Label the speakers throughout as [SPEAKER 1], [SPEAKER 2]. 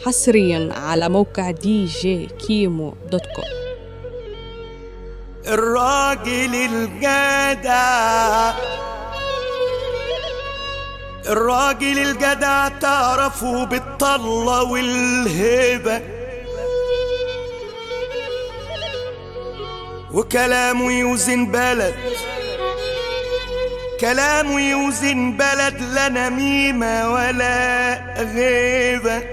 [SPEAKER 1] حصريا على موقع دي جي كيمو دوت كوم
[SPEAKER 2] الراجل الجدع الراجل الجدع تعرفه بالطلة والهبة وكلامه يوزن بلد كلامه يوزن بلد لا نميمة ولا غيبة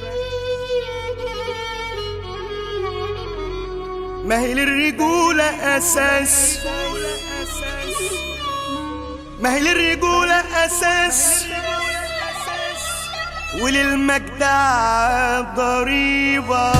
[SPEAKER 2] ما هي للرجولة أساس ما هي للرجولة أساس وللمجدع ضريبة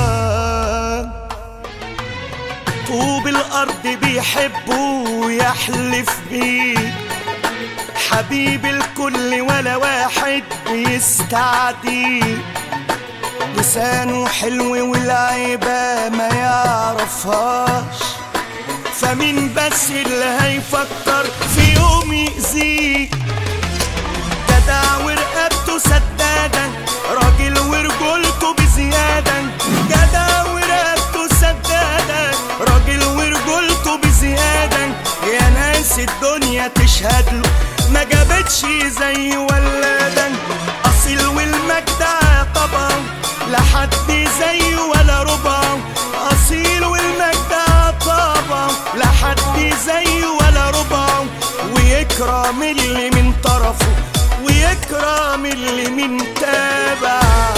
[SPEAKER 2] طوب الأرض بيحبه ويحلف بيه حبيب الكل ولا واحد بيستعديه لسانه حلو والعيبة ما يعرفهاش فمين بس اللي هيفكر في يوم يأذيه جدع ورقبته سدادة راجل ورجولته بزيادة جدع ورقبته سدادة راجل ورجولته بزيادة يا ناس الدنيا تشهد له ما جابتش زي ولادا أصيل والمجدع طبعا لا حد زيه ولا ربعه أصيل والمجدع طبعا لا حد زيه ولا ربعه ويكرم اللي من طرفه ويكرم اللي من تابعه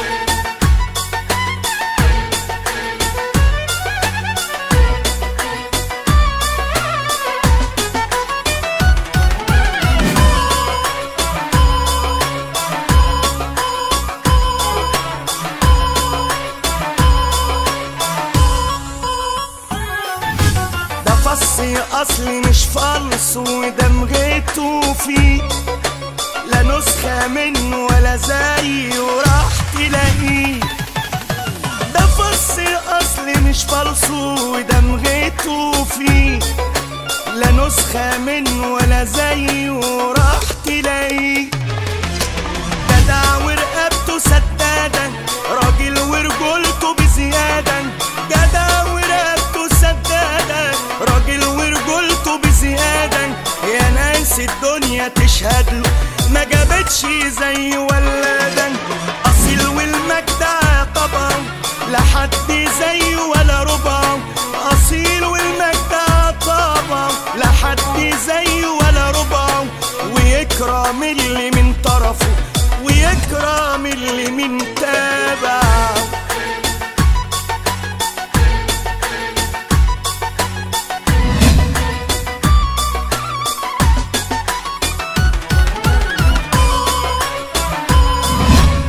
[SPEAKER 2] ده فصي اصلي مش فلس ودمغته فيه لا نسخة منه ولا زيه راح تلاقيه ده فصي اصلي مش فلس ودمغته فيه لا نسخة منه ولا زيه راح تلاقيه جدع ورقبته سدادة راجل ورجولته بزيادة جدع ورقبته سدادة راجل ورجولته بزيادة يا ناس الدنيا تشهد له ما جابتش زي ولادا أصيل والمجدع طبعا لا حد زيه ولا ربعه أصيل والمجدع طبعا لا حد زيه ولا ربعه ويكرم اللي من طرفه ويكرم اللي من تابعه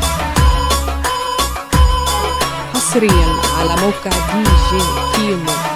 [SPEAKER 1] حصريا على موقع دي جي كيمو